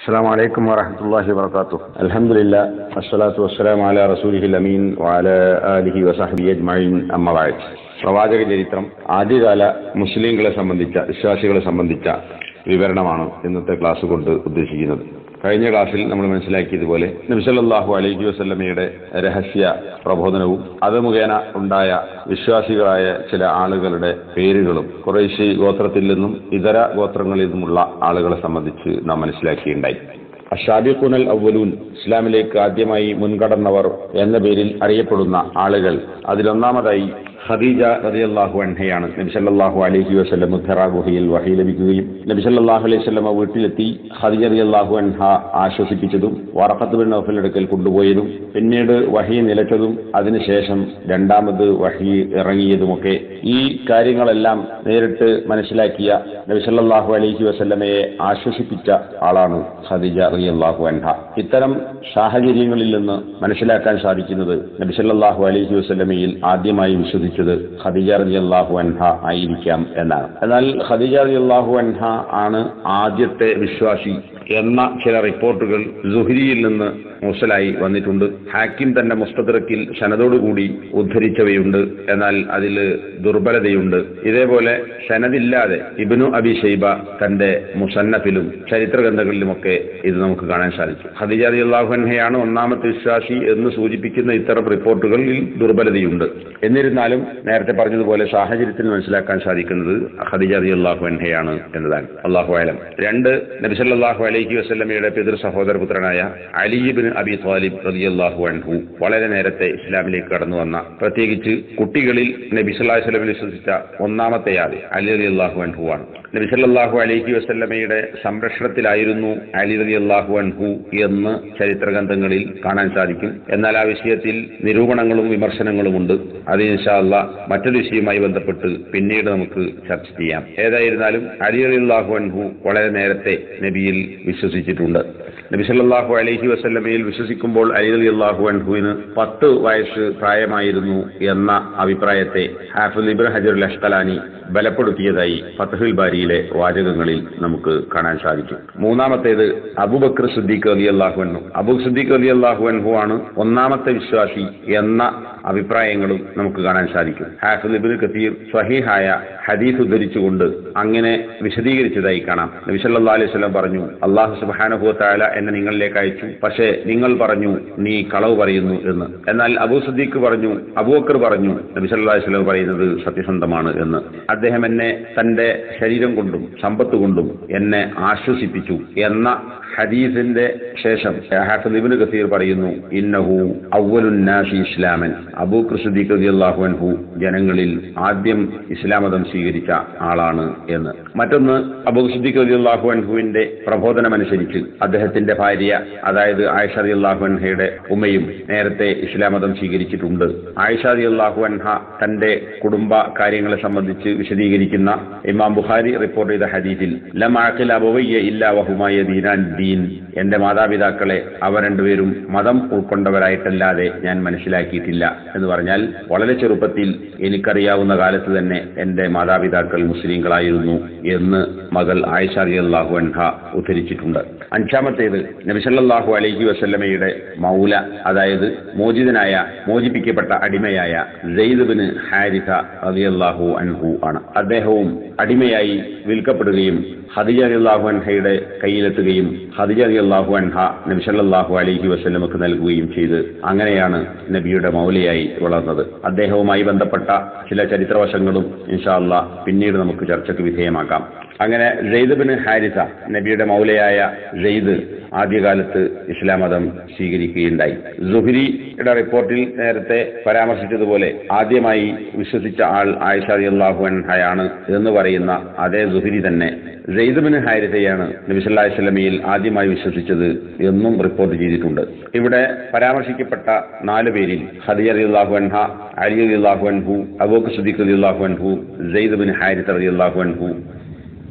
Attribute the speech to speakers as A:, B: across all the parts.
A: السلام عليكم ورحمة الله وبركاته الحمد لله والصلاة والسلام على رسوله الأمين وعلى آله وصحبه أجمعين أما بعد പ്രവാചക ചരിത്രം ആദ്യകാല മുസ്ലിങ്ങളെ സംബന്ധിച്ച വിശ്വാസികളെ സംബന്ധിച്ച വിവരണമാണ് ഇന്നത്തെ ക്ലാസ് കൊണ്ട് ഉദ്ദേശിക്കുന്നത് കഴിഞ്ഞ ക്ലാസ്സിൽ നമ്മൾ മനസ്സിലാക്കിയതുപോലെ നബിസല്ലാഹു അലൈഹി വസ്ലമയുടെ രഹസ്യ പ്രബോധനവും അത് മുഖേന ഉണ്ടായ വിശ്വാസികളായ ചില ആളുകളുടെ പേരുകളും കുറേശ്ശി ഗോത്രത്തിൽ നിന്നും ഇതര ഗോത്രങ്ങളിൽ നിന്നുമുള്ള ആളുകളെ സംബന്ധിച്ച് നാം മനസ്സിലാക്കിയിട്ടുണ്ടായി അഷാബിഖുനൽ അവലൂൻ ഇസ്ലാമിലേക്ക് ആദ്യമായി മുൻകടന്നവർ എന്ന പേരിൽ അറിയപ്പെടുന്ന ആളുകൾ അതിലൊന്നാമതായി ഖദീജ റളിയല്ലാഹു അൻഹയാണ് നബി സല്ലല്ലാഹു അലൈഹി വസല്ലം ഖറാ ഗുഹയിൽ വഹി ലഭിക്കുകയും നബി സല്ലല്ലാഹു അലൈഹി വസല്ലം വീട്ടിലെത്തി ഖദീജ റളിയല്ലാഹു അൻഹ ആശ്വസിപ്പിച്ചതും വറഖത്ത് ബിൻ നൗഫൽ അടുക്കൽ കൊണ്ടുപോയതും പിന്നീട് വഹി നിലച്ചതും അതിനുശേഷം രണ്ടാമത് വഹി ഇറങ്ങിയതുമൊക്കെ ഈ കാര്യങ്ങളെല്ലാം നേരിട്ട് മനസ്സിലാക്കിയ നബി സല്ലല്ലാഹു അലൈഹി വസല്ലമയെ ആശ്വസിപ്പിച്ച ആളാണ് ഖദീജ റളിയല്ലാഹു അൻഹ ഇത്തരം സാഹചര്യങ്ങളിൽ നിന്ന് മനസ്സിലാക്കാൻ സാധിക്കുന്നത് നബി സല്ലല്ലാഹു അലൈഹി വസല്ലമയിൽ ആദ്യമായി വിശ്വസിച്ചത് ഖദീജ റളിയല്ലാഹു അൻഹ ആയിരിക്കാം എന്നാണ് എന്നാൽ ഖദീജ റളിയല്ലാഹു അൻഹ ആണ് ആദ്യത്തെ വിശ്വാസി എന്ന ചില റിപ്പോർട്ടുകൾ സുഹരിയിൽ നിന്ന് മുസലായി വന്നിട്ടുണ്ട് ഹാക്കിം തന്റെ മുസ്തദ്രക്കിൽ സനതോടുകൂടി ഉദ്ധരിച്ചവയുണ്ട് എന്നാൽ അതിൽ ദുർബലതയുണ്ട് ഇതേപോലെ സനദില്ലാതെ ഇബിനു അബി ഷൈബ തന്റെ മുസന്നഫിലും ചരിത്ര ഗ്രന്ഥങ്ങളിലുമൊക്കെ ഇത് നമുക്ക് കാണാൻ സാധിക്കും ഖദീജ അള്ളാഹുഹയാണ് ഒന്നാമത്തെ വിശ്വാസി എന്ന് സൂചിപ്പിക്കുന്ന ഇത്തരം റിപ്പോർട്ടുകളിൽ ദുർബലതയുണ്ട് എന്നിരുന്നാലും നേരത്തെ പറഞ്ഞതുപോലെ സാഹചര്യത്തിൽ മനസ്സിലാക്കാൻ സാധിക്കുന്നത് ഖദീജ അള്ളാഹുഹയാണ് എന്നതാണ് അള്ളാഹു ആലം രണ്ട് നബിസല്ലാഹു അലൈഹി വസ്ലമയുടെ പിതൃ സഹോദരപുത്രനായ അലിബിൻ അബി താലിബ് റളിയല്ലാഹു അൻഹു വളരെ നേരത്തെ ഇസ്ലാമിലേക്ക് കടന്നു വന്ന പ്രത്യേകിച്ച് കുട്ടികളിൽ നബി സല്ലല്ലാഹു അലൈഹി വസല്ലം വിശ്വസിച്ച ഒന്നാമത്തെ ആൾ അലി റളിയല്ലാഹു അൻഹു ആണ് നബി സല്ലല്ലാഹു അലൈഹി വസല്ലമയുടെ സംരക്ഷണത്തിലായിരുന്നു അലി റളിയല്ലാഹു അൻഹു എന്ന് ചരിത്ര ഗ്രന്ഥങ്ങളിൽ കാണാൻ സാധിക്കും എന്നാൽ ആ വിഷയത്തിൽ നിരൂപണങ്ങളും വിമർശനങ്ങളും ഉണ്ട് അത് ഇൻഷാ അല്ലാ മറ്റൊരു വിഷയവുമായി ബന്ധപ്പെട്ട് പിന്നീട് നമുക്ക് ചർച്ച ചെയ്യാം ഏതായിരുന്നാലും അലി റളിയല്ലാഹു അൻഹു വളരെ നേരത്തെ നബിയിൽ വിശ്വസിച്ചിട്ടുണ്ട് നബി സല്ലല്ലാഹു അലൈഹി വസല്ലമയിൽ വിശ്വസിക്കുമ്പോൾ അലി അലി അള്ളാഹു അൻഹുവിന് പത്ത് വയസ്സ് പ്രായമായിരുന്നു എന്ന അഭിപ്രായത്തെ ഹാഫിൽ ഇബ്ര ഹജർ ലഷ്കലാനി ബലപ്പെടുത്തിയതായി ഫതഹുൽ ബാരിയിലെ വാചകങ്ങളിൽ നമുക്ക് കാണാൻ സാധിക്കും മൂന്നാമത്തേത് അബുബക്കർ സുദ്ദീഖ് അലി അള്ളാഹു അൻഹു അബു സുദ്ദീഖ് അലി അള്ളാഹു അൻഹു ആണ് ഒന്നാമത്തെ വിശ്വാസി എന്ന അഭിപ്രായങ്ങളും നമുക്ക് കാണാൻ സാധിക്കും ഹാഫിൽ ഇബിൻ കത്തീർ സ്വഹീഹായ ഹദീസ് ഉദ്ധരിച്ചുകൊണ്ട് അങ്ങനെ വിശദീകരിച്ചതായി കാണാം നബി സല്ലല്ലാഹു അലൈഹി വസല്ലം പറഞ്ഞു അള്ളാഹു സുബ്ഹാനഹു വതആല എന്നെ നിങ്ങളിലേക്ക് അയച്ചു പക്ഷേ നിങ്ങൾ പറഞ്ഞു നീ കളവ് പറയുന്നു എന്ന് എന്നാൽ അബൂ സദ്ദീഖ് പറഞ്ഞു അബൂബക്കർ പറഞ്ഞു നബി സല്ലല്ലാഹു അലൈഹി വസല്ലം പറയുന്നത് സത്യസന്ധമാണ് എന്ന് അദ്ദേഹം എന്നെ തന്റെ ശരീരം കൊണ്ടും സമ്പത്ത് കൊണ്ടും എന്നെ ആശ്വസിപ്പിച്ചു എന്ന ഹദീസിന്റെ ശേഷം ഹാഫിദ് ഇബ്നു കസീർ പറയുന്നു ഇന്നഹു അവ്വലുൻ നാസി ഇസ്ലാമൻ അബൂബക്കർ സിദ്ദീഖ് റളിയല്ലാഹു അൻഹു ജനങ്ങളിൽ ആദ്യം ഇസ്ലാം മതം സ്വീകരിച്ച ആളാണ് എന്ന് മറ്റൊന്ന് അബൂബക്കർ സിദ്ദീഖ് റളിയല്ലാഹു അൻഹുവിന്റെ പ്രബോധനമനുസരിച്ച് അദ്ദേഹത്തിന്റെ ഭാര്യ അതായത് ആയിഷ റളിയല്ലാഹു അൻഹയുടെ ഉമ്മയും നേരത്തെ ഇസ്ലാം മതം സ്വീകരിച്ചിട്ടുണ്ട് ആയിഷ റളിയല്ലാഹു അൻഹ തന്റെ കുടുംബ കാര്യങ്ങളെ സംബന്ധിച്ച് വിശദീകരിക്കുന്ന ഇമാം ബുഖാരി റിപ്പോർട്ട് ചെയ്ത ഹദീസിൽ ലം അഖിൽ അബവയ്യ ഇല്ലാ വഹുമായ ദീനാൻ ദീൻ എന്റെ മാതാപിതാക്കളെ അവർ രണ്ടുപേരും മതം ഉൾക്കൊണ്ടവരായിട്ടല്ലാതെ ഞാൻ മനസ്സിലാക്കിയിട്ടില്ല എന്ന് പറഞ്ഞാൽ വളരെ ചെറുപ്പത്തിൽ എനിക്കറിയാവുന്ന കാലത്ത് തന്നെ എന്റെ മാതാപിതാക്കൾ മുസ്ലിങ്ങളായിരുന്നു എന്ന് മകൾ ആയിഷ റളിയല്ലാഹു അൻഹ ഉദ്ധരിച്ചിട്ടുണ്ട് അഞ്ചാമത്തേത് നബിസല്ലാഹു അലൈഹി വസല്ലമയുടെ മൗല അതായത് മോചിതനായ മോചിപ്പിക്കപ്പെട്ട അടിമയായ സെയ്ദ് ഹാരിസ റളിയല്ലാഹു അൻഹു ആണ് അദ്ദേഹവും അടിമയായി വിൽക്കപ്പെടുകയും ഹദിജ അലിയല്ലാഹു അൻഹയുടെ കയ്യിലെത്തുകയും ഹദിജ അലിയല്ലാഹു അൻഹ നബി സല്ലല്ലാഹു അലൈഹി വസല്ലമക്ക് നൽകുകയും ചെയ്ത് അങ്ങനെയാണ് നബിയുടെ മൗലയായി വളർന്നത് അദ്ദേഹവുമായി ബന്ധപ്പെട്ട ചില ചരിത്രവശങ്ങളും ഇൻഷാ അല്ലാ പിന്നീട് നമുക്ക് ചർച്ചയ്ക്ക് വിധേയമാക്കാം അങ്ങനെ സെയ്ദ് ബിൻ ഹാരിസ നബിയുടെ മൗലയായ സെയ്ദ് ആദ്യകാലത്ത് ഇസ്ലാം മതം സ്വീകരിക്കുകയുണ്ടായി സുഹരിയുടെ റിപ്പോർട്ടിൽ നേരത്തെ പരാമർശിച്ചതുപോലെ ആദ്യമായി വിശ്വസിച്ച ആൾ ആയിഷ അള്ളാഹു അൻഹയാണ് എന്ന് പറയുന്ന അതേ സുഹരി തന്നെ സെയ്ദ് ബിൻ ഹാരിസയാണ് നബി സല്ലല്ലാഹു അലൈഹി വസല്ലമയിൽ ആദ്യമായി വിശ്വസിച്ചത് എന്നും റിപ്പോർട്ട് ചെയ്തിട്ടുണ്ട് ഇവിടെ പരാമർശിക്കപ്പെട്ട നാല് പേരിൽ ഹദിയ റളിയല്ലാഹു അൻഹ അലി റളിയല്ലാഹു അൻഹു അബൂബക്കർ സിദ്ദീഖ് റളിയല്ലാഹു അൻഹു സെയ്ദ് ബിൻ ഹാരിസ റളിയല്ലാഹു അൻഹു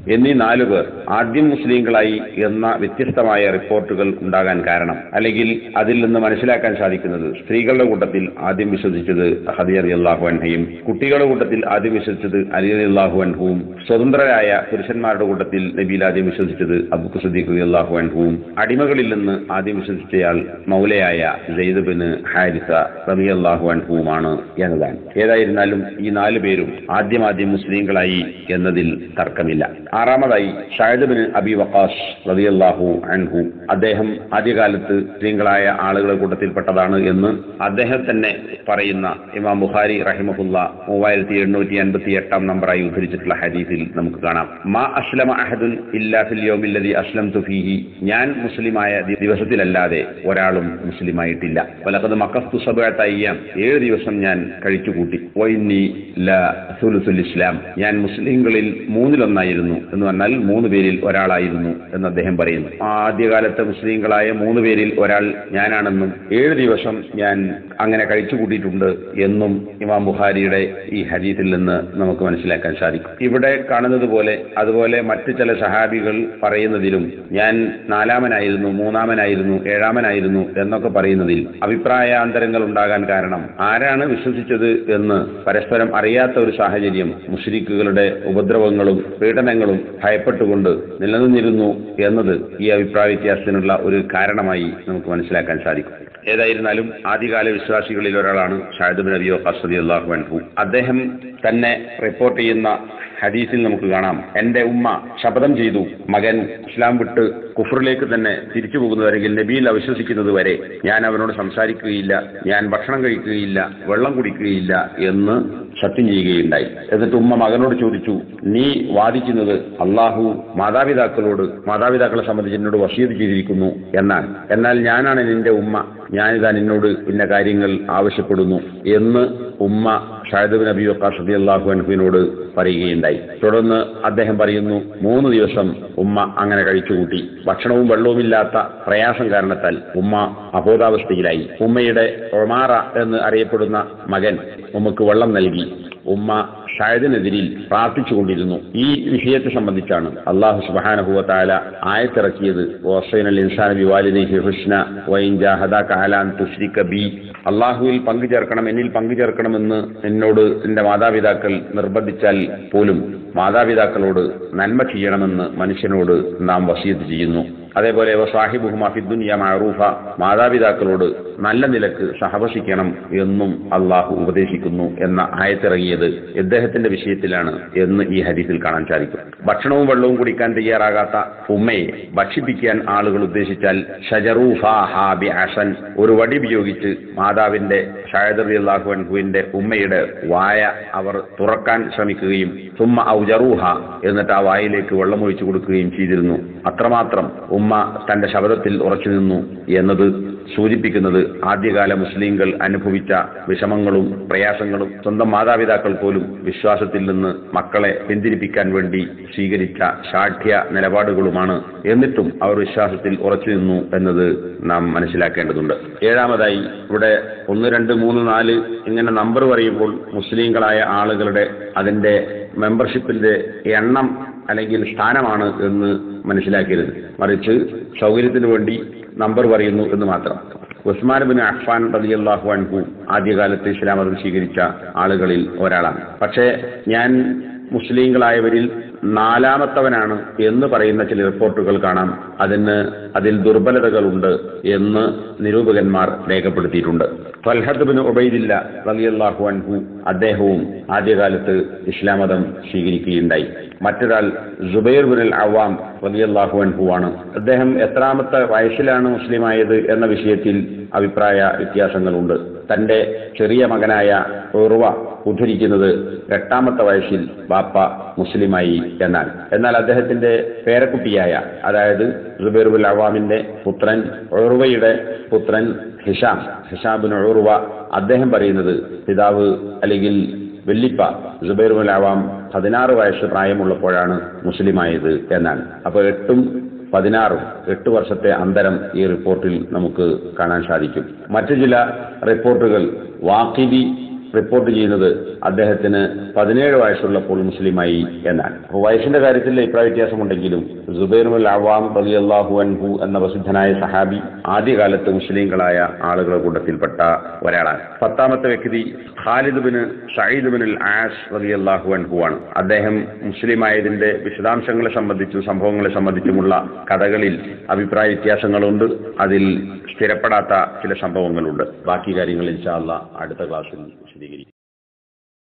A: എന്നീ നാലു പേർ ആദ്യം മുസ്ലിങ്ങളായി എന്ന വ്യത്യസ്തമായ റിപ്പോർട്ടുകൾ ഉണ്ടാകാൻ കാരണം അല്ലെങ്കിൽ അതിൽ നിന്ന് മനസ്സിലാക്കാൻ സാധിക്കുന്നത് സ്ത്രീകളുടെ കൂട്ടത്തിൽ ആദ്യം വിശ്വസിച്ചത് ഹദി അലി അള്ളാഹു അൻഹയും കുട്ടികളുടെ കൂട്ടത്തിൽ ആദ്യം വിശ്വസിച്ചത് അലി അലി അള്ളാഹു അൻഹുവും സ്വതന്ത്രരായ പുരുഷന്മാരുടെ കൂട്ടത്തിൽ നബിയിൽ ആദ്യം വിശ്വസിച്ചത് അബുക്ക് സദീഖ് അലി അള്ളാഹു അൻഹുവും അടിമകളിൽ നിന്ന് ആദ്യം വിശ്വസിച്ചയാൾ മൗലയായ ജയ്ദ് ബിൻ ഹാരിസ റബി അള്ളാഹു അൻഹുവുമാണ് എന്നതാണ് ഏതായിരുന്നാലും ഈ നാല് പേരും ആദ്യമാദ്യം മുസ്ലിങ്ങളായി എന്നതിൽ തർക്കമില്ല ആറാമതായി ഷായദ് ബിൻ അബി വക്കാസ് റബി അള്ളാഹു അൻഹു അദ്ദേഹം ആദ്യകാലത്ത് മുസ്ലിങ്ങളായ ആളുകളുടെ കൂട്ടത്തിൽപ്പെട്ടതാണ് എന്ന് അദ്ദേഹം തന്നെ പറയുന്ന ഇമാം ബുഖാരി റഹിമഹുല്ല മൂവായിരത്തി എണ്ണൂറ്റി അൻപത്തി എട്ടാം നമ്പറായി ഉദ്ധരിച്ചിട്ടുള്ള ഹദീസിൽ നമുക്ക് കാണാം മാ അസ്ലമ അഹദുൻ ഇല്ലാ ഫിൽ യൗമില്ലദി അസ്ലം തുഫീഹി ഞാൻ മുസ്ലിമായ ദി- ദിവസത്തിലല്ലാതെ ഒരാളും മുസ്ലിമായിട്ടില്ല വലക്കത് മക്കസ്തു സബഅത്ത അയ്യാം ഏഴ് ദിവസം ഞാൻ കഴിച്ചുകൂട്ടി വൈന്നി ല സുലുസുൽ ഇസ്ലാം ഞാൻ മുസ്ലിങ്ങളിൽ മൂന്നിലൊന്നായിരുന്നു എന്ന് പറഞ്ഞാൽ മൂന്ന് പേരിൽ ഒരാളായിരുന്നു എന്ന് അദ്ദേഹം പറയുന്നു ആദ്യകാലത്തെ മുസ്ലിങ്ങളായ മൂന്ന് പേരിൽ ഒരാൾ ഞാനാണെന്നും ഏഴ് ദിവസം ഞാൻ അങ്ങനെ കഴിച്ചുകൂട്ടിയിട്ടുണ്ട് എന്നും ഇമാം ബുഖാരിയുടെ ഈ ഹദീസിൽ നിന്ന് നമുക്ക് മനസ്സിലാക്കാൻ സാധിക്കും ഇവിടെ കാണുന്നത് പോലെ അതുപോലെ മറ്റ് ചില സഹാബികൾ പറയുന്നതിലും ഞാൻ നാലാമനായിരുന്നു മൂന്നാമനായിരുന്നു ഏഴാമനായിരുന്നു എന്നൊക്കെ പറയുന്നതിൽ അഭിപ്രായാന്തരങ്ങൾ ഉണ്ടാകാൻ കാരണം ആരാണ് വിശ്വസിച്ചത് എന്ന് പരസ്പരം അറിയാത്ത ഒരു സാഹചര്യം മുസ്ലിക്കുകളുടെ ഉപദ്രവങ്ങളും പീഡനങ്ങളും ഭയപ്പെട്ടുകൊണ്ട് നിലനിന്നിരുന്നു എന്നത് ഈ അഭിപ്രായ വ്യത്യാസത്തിനുള്ള ഒരു കാരണമായി നമുക്ക് മനസ്സിലാക്കാൻ സാധിക്കും ഏതായിരുന്നാലും ആദ്യകാല വിശ്വാസികളിൽ ഒരാളാണ് ഷാഹിദ് ബിൻ അബിയോ ഖസ്റദി അള്ളാഹു അൻഹു അദ്ദേഹം തന്നെ റിപ്പോർട്ട് ചെയ്യുന്ന ഹദീസിൽ നമുക്ക് കാണാം എന്റെ ഉമ്മ ശപഥം ചെയ്തു മകൻ ഇസ്ലാം വിട്ട് കുഫറിലേക്ക് തന്നെ തിരിച്ചു പോകുന്നവരെങ്കിൽ നബിയിൽ അവിശ്വസിക്കുന്നത് വരെ ഞാൻ അവനോട് സംസാരിക്കുകയില്ല ഞാൻ ഭക്ഷണം കഴിക്കുകയില്ല വെള്ളം കുടിക്കുകയില്ല എന്ന് സത്യം ചെയ്യുകയുണ്ടായി എന്നിട്ട് ഉമ്മ മകനോട് ചോദിച്ചു നീ വാദിക്കുന്നത് അള്ളാഹു മാതാപിതാക്കളോട് മാതാപിതാക്കളെ സംബന്ധിച്ച് എന്നോട് വസീത് ചെയ്തിരിക്കുന്നു എന്നാണ് എന്നാൽ ഞാനാണ് നിന്റെ ഉമ്മ ഞാനിതാ നിന്നോട് ഇന്ന കാര്യങ്ങൾ ആവശ്യപ്പെടുന്നു എന്ന് ഉമ്മ ഷാഹിദ് ബിൻ അബി വക്കാസ് റതി അള്ളാഹു അൻഹുവിനോട് പറയുകയുണ്ടായി തുടർന്ന് അദ്ദേഹം പറയുന്നു മൂന്ന് ദിവസം ഉമ്മ അങ്ങനെ കഴിച്ചുകൂട്ടി ഭക്ഷണവും വെള്ളവുമില്ലാത്ത പ്രയാസം കാരണത്താൽ ഉമ്മ അബോധാവസ്ഥയിലായി ഉമ്മയുടെ ഒമാറ എന്ന് അറിയപ്പെടുന്ന മകൻ ഉമ്മക്ക് വെള്ളം നൽകി ഉമ്മ ഷായദിനെതിരിൽ പ്രാർത്ഥിച്ചുകൊണ്ടിരുന്നു ഈ വിഷയത്തെ സംബന്ധിച്ചാണ് അള്ളാഹു സുബാനഹുവ താല ആയത്തിറക്കിയത് ഓസൈനൽ ഇൻസാൻ വിവാലിദിഹി ഹുസ്ന വൈൻ ജാഹദാക അലാൻ തുശ്രിക ബി അള്ളാഹുവിൽ പങ്കു ചേർക്കണം എന്നിൽ പങ്കു ചേർക്കണമെന്ന് എന്നോട് എന്റെ മാതാപിതാക്കൾ നിർബന്ധിച്ചാൽ പോലും മാതാപിതാക്കളോട് നന്മ ചെയ്യണമെന്ന് മനുഷ്യനോട് നാം വസീത്ത് ചെയ്യുന്നു അതേപോലെ സാഹിബുഹുമ ഫിദ്ദുനിയ മാറൂഫ മാതാപിതാക്കളോട് നല്ല നിലക്ക് സഹവസിക്കണം എന്നും അള്ളാഹു ഉപദേശിക്കുന്നു എന്ന ആയത്തിറങ്ങിയത് ഇദ്ദേഹത്തിന്റെ വിഷയത്തിലാണ് എന്ന് ഈ ഹദീസിൽ കാണാൻ സാധിക്കും ഭക്ഷണവും വെള്ളവും കുടിക്കാൻ തയ്യാറാകാത്ത ഉമ്മയെ ഭക്ഷിപ്പിക്കാൻ ആളുകൾ ഉദ്ദേശിച്ചാൽ ഷജറൂഫ ഹാബി ഹസൻ ഒരു വടി ഉപയോഗിച്ച് മാതാവിന്റെ ഷായദറി അള്ളാഹു അൻഹുവിന്റെ ഉമ്മയുടെ വായ അവർ തുറക്കാൻ ശ്രമിക്കുകയും സുമ്മ ഔജറൂഹ എന്നിട്ട് ആ വായിലേക്ക് വെള്ളമൊഴിച്ചു കൊടുക്കുകയും ചെയ്തിരുന്നു അത്രമാത്രം ഉമ്മ തന്റെ ശബ്ദത്തിൽ ഉറച്ചു നിന്നു എന്നത് സൂചിപ്പിക്കുന്നത് ആദ്യകാല മുസ്ലിങ്ങൾ അനുഭവിച്ച വിഷമങ്ങളും പ്രയാസങ്ങളും സ്വന്തം മാതാപിതാക്കൾ പോലും വിശ്വാസത്തിൽ നിന്ന് മക്കളെ പിന്തിരിപ്പിക്കാൻ വേണ്ടി സ്വീകരിച്ച ശാഠ്യ നിലപാടുകളുമാണ് എന്നിട്ടും അവർ വിശ്വാസത്തിൽ ഉറച്ചു നിന്നു എന്നത് നാം മനസ്സിലാക്കേണ്ടതുണ്ട് ഏഴാമതായി ഇവിടെ ഒന്ന് രണ്ട് മൂന്ന് നാല് ഇങ്ങനെ നമ്പർ പറയുമ്പോൾ മുസ്ലിങ്ങളായ ആളുകളുടെ അതിന്റെ മെമ്പർഷിപ്പിന്റെ എണ്ണം അല്ലെങ്കിൽ സ്ഥാനമാണ് എന്ന് മനസ്സിലാക്കരുത് മറിച്ച് സൗകര്യത്തിന് വേണ്ടി നമ്പർ പറയുന്നു എന്ന് മാത്രം ഉസ്മാൻ ബിൻ അഫ്ഫാൻ റളിയല്ലാഹു അൻഹു ആദ്യകാലത്ത് ഇസ്ലാം മതം സ്വീകരിച്ച ആളുകളിൽ ഒരാളാണ് പക്ഷേ ഞാൻ മുസ്ലിങ്ങളായവരിൽ നാലാമത്തവനാണ് എന്ന് പറയുന്ന ചില റിപ്പോർട്ടുകൾ കാണാം അതിന് അതിൽ ദുർബലതകളുണ്ട് എന്ന് നിരൂപകന്മാർ രേഖപ്പെടുത്തിയിട്ടുണ്ട് ഫൽഹദ് ബിൻ ഉബൈദില്ല റളിയല്ലാഹു അൻഹു അദ്ദേഹവും ആദ്യകാലത്ത് ഇസ്ലാം മതം സ്വീകരിക്കുകയുണ്ടായി മറ്റൊരാൾ ജുബൈർ ബിൻ അൽ അവാം റളിയല്ലാഹു അൻഹു ആണ് അദ്ദേഹം എത്രാമത്തെ വയസ്സിലാണ് മുസ്ലിമായത് എന്ന വിഷയത്തിൽ അഭിപ്രായ വ്യത്യാസങ്ങളുണ്ട് തന്റെ ചെറിയ മകനായ ഉർവ ഉദ്ധരിക്കുന്നത് എട്ടാമത്തെ വയസ്സിൽ ബാപ്പ മുസ്ലിമായി എന്നാണ് എന്നാൽ അദ്ദേഹത്തിന്റെ പേരക്കുട്ടിയായ അതായത് ജുബൈറുൽ അവാമിന്റെ പുത്രൻ ഉർവയുടെ പുത്രൻ ഹിഷാം ഹിഷാബിൻ ഉർവ അദ്ദേഹം പറയുന്നത് പിതാവ് അല്ലെങ്കിൽ വെല്ലിപ്പ ജുബൈറുൽ അവാം പതിനാറ് വയസ്സ് പ്രായമുള്ളപ്പോഴാണ് മുസ്ലിമായത് എന്നാണ് അപ്പോൾ എട്ടും പതിനാറും എട്ട് വർഷത്തെ അന്തരം ഈ റിപ്പോർട്ടിൽ നമുക്ക് കാണാൻ സാധിക്കും മറ്റു ചില റിപ്പോർട്ടുകൾ വാക്കിബി റിപ്പോർട്ട് ചെയ്യുന്നത് അദ്ദേഹത്തിന് പതിനേഴ് വയസ്സുള്ളപ്പോൾ മുസ്ലിമായി എന്നാണ് അപ്പോൾ വയസ്സിന്റെ കാര്യത്തിൽ അഭിപ്രായ വ്യത്യാസമുണ്ടെങ്കിലും സുബൈറുൽ അവാം റളിയല്ലാഹു അൻഹു എന്ന പ്രസിദ്ധനായ സഹാബി ആദ്യകാലത്ത് മുസ്ലിങ്ങളായ ആളുകളുടെ കൂട്ടത്തിൽപ്പെട്ട ഒരാളാണ് പത്താമത്തെ വ്യക്തി Khalid bin Saeed bin As റളിയല്ലാഹു അൻഹു ആണ് അദ്ദേഹം മുസ്ലിമായതിന്റെ വിശദാംശങ്ങളെ സംബന്ധിച്ചും സംഭവങ്ങളെ സംബന്ധിച്ചുമുള്ള കഥകളിൽ അഭിപ്രായ വ്യത്യാസങ്ങളുണ്ട് അതിൽ സ്ഥിരപ്പെടാത്ത ചില സംഭവങ്ങളുണ്ട് ബാക്കി കാര്യങ്ങൾ ഇൻഷാ അല്ലാ അടുത്ത ക്ലാസ്സിൽ വിശദീകരിക്കും